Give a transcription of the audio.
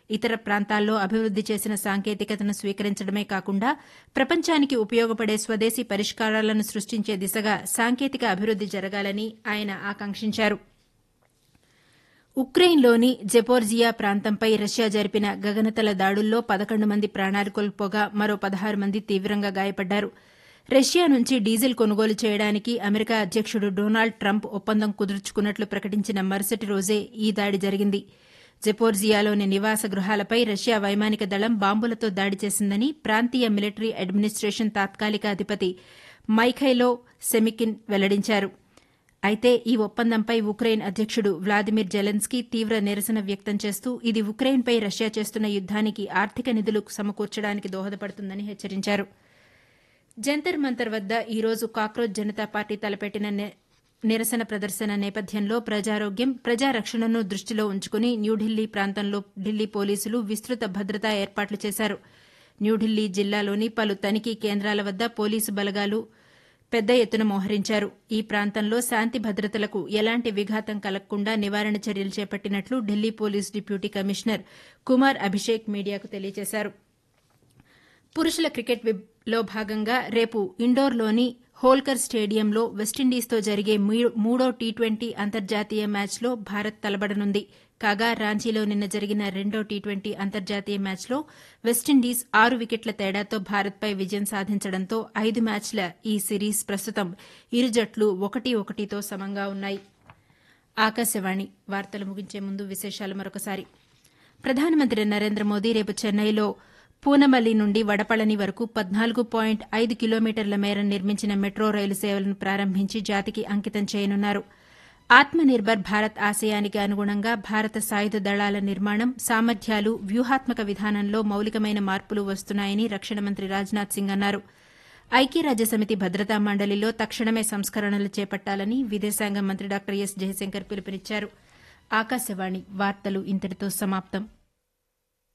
ఇతర ప్రాంతాల్లో అభివృద్ది చేసిన సాంకేతికతను స్వీకరించడమే కాకుండా ప్రపంచానికి ఉపయోగపడే స్వదేశీ పరిష్కారాలను సృష్టించే దిశగా సాంకేతిక అభివృద్ది జరగాలని ఆయన ఆకాంక్షించారు ఉక్రెయిన్లోని జెపోర్జియా ప్రాంతంపై రష్యా జరిపిన గగనతల దాడుల్లో పదకొండు మంది ప్రాణాలు కోల్పోగా మరో పదహారు మంది తీవ్రంగా గాయపడ్డారు రష్యా నుంచి డీజిల్ కొనుగోలు చేయడానికి అమెరికా అధ్యక్షుడు డొనాల్డ్ ట్రంప్ ఒప్పందం కుదుర్చుకున్నట్లు ప్రకటించిన మరుసటి రోజే ఈ దాడి జరిగింది జెపోర్జియాలోని నివాస గృహాలపై రష్యా వైమానిక దళం బాంబులతో దాడి చేసిందని ప్రాంతీయ మిలిటరీ అడ్మినిస్టేషన్ తాత్కాలిక అధిపతి మైఖైలో సెమికిన్ వెల్లడించారు అయితే ఈ ఒప్పందంపై ఉక్రెయిన్ అధ్యక్షుడు వ్లాదిమిర్ జెలెన్స్కీ తీవ్ర నిరసన వ్యక్తం చేస్తూ ఇది ఉక్రెయిన్పై రష్యా చేస్తున్న యుద్దానికి ఆర్థిక నిధులు సమకూర్చడానికి దోహదపడుతుందని హెచ్చరించారు జంతర్ మంతర్ వద్ద ఈరోజు కాక్రోచ్ జనతా పార్టీ తలపెట్టిన నిరసన ప్రదర్శన నేపథ్యంలో ప్రజారోగ్యం ప్రజారక్షణను దృష్టిలో ఉంచుకుని న్యూఢిల్లీ ప్రాంతంలో ఢిల్లీ పోలీసులు విస్తృత భద్రతా ఏర్పాట్లు చేశారు న్యూఢిల్లీ జిల్లాలోని పలు తనిఖీ కేంద్రాల వద్ద పోలీసు బలగాలు పెద్ద ఎత్తున మోహరించారు ఈ ప్రాంతంలో శాంతి భద్రతలకు ఎలాంటి విఘాతం కలగకుండా నివారణ చర్యలు చేపట్టినట్లు Delhi police deputy commissioner Kumar Abhishek మీడియాకు తెలియజేశారు పురుషుల క్రికెట్ లో భాగంగా రేపు ఇండోర్లోని హోల్కర్ స్టేడియంలో వెస్టిండీస్తో జరిగే మూడో టీ ట్వంటీ అంతర్జాతీయ మ్యాచ్లో భారత్ తలబడనుంది కాగా రాంచీలో నిన్న జరిగిన రెండో టీ ట్వంటీ అంతర్జాతీయ మ్యాచ్లో వెస్టిండీస్ ఆరు వికెట్ల తేడాతో భారత్పై విజయం సాధించడంతో ఐదు మ్యాచ్ల ఈ సిరీస్ ప్రస్తుతం ఇరు జట్లు ఒకటి ఒకటితో సమంగా ఉన్నాయి ఆకాశవాణి వార్తలు ముగించే ముందు విశేషాలు మరొకసారి ప్రధానమంత్రి నరేంద్ర మోదీ రేపు చెన్నైలో పూనమల్లి నుండి వడపళని వరకు పద్నాలుగు పాయింట్ ఐదు కిలోమీటర్ల మేర నిర్మించిన మెట్రో రైలు సేవలను ప్రారంభించి జాతికి అంకితం చేయనున్నారు ఆత్మనిర్భర్ భారత్ ఆశయానికి అనుగుణంగా భారత సాయుధ దళాల నిర్మాణం సామర్థ్యాలు వ్యూహాత్మక విధానంలో మౌలికమైన మార్పులు వస్తున్నాయని రక్షణ మంత్రి రాజ్నాథ్ సింగ్ అన్నారు ఐక్యరాజ్యసమితి భద్రతా మండలిలో తక్షణమే సంస్కరణలు చేపట్టాలని విదేశాంగ మంత్రి డాక్టర్ ఎస్ జయశంకర్ పిలుపునిచ్చారు ఆకాశవాణి వార్తలు ఇంతటితో సమాప్తం